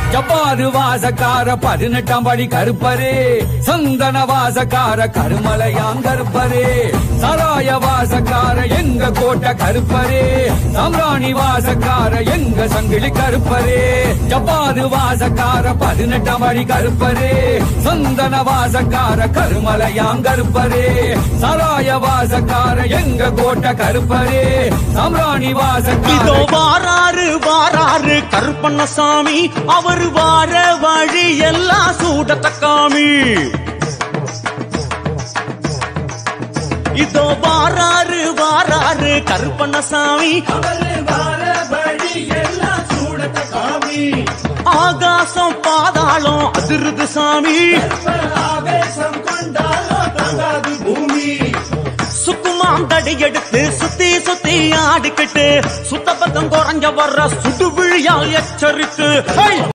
ஜப்பாது வாசக்கார பதினெட்டாம் படி கருப்பரே சந்தன வாசக்கார கருமலையான் கருப்பரே சராய வாசக்கார எங்க கோட்டை கருப்பரே சாம்ராணி வாசக்கார எங்க சங்கிலி கருப்பரே ஜப்பாது வாசக்கார பதினெட்டாம் படி கருப்பரே சந்தன வாசக்கார கருமலையான் கருப்பரே சராய வாசக்கார எங்க கோட்டை கருப்பரே சாம்ராணி இதோ வாசக்கார வாராரு வாராரு கருப்பண்ணசாமி அவர் வார வழி எல்லாம் சூடத்தக்காமி இதோ வாராரு வாராரு கருப்பண்ணசாமி ஆகாசம் பாதாளம் அதிருது சாமி சுக்குமாம் தடி எடுத்து சுத்தி சுத்தி ஆடிக்கிட்டு சுத்தபத்தம் குறைஞ்ச வர்ற சுடு விழியால் எச்சரித்து ஹை!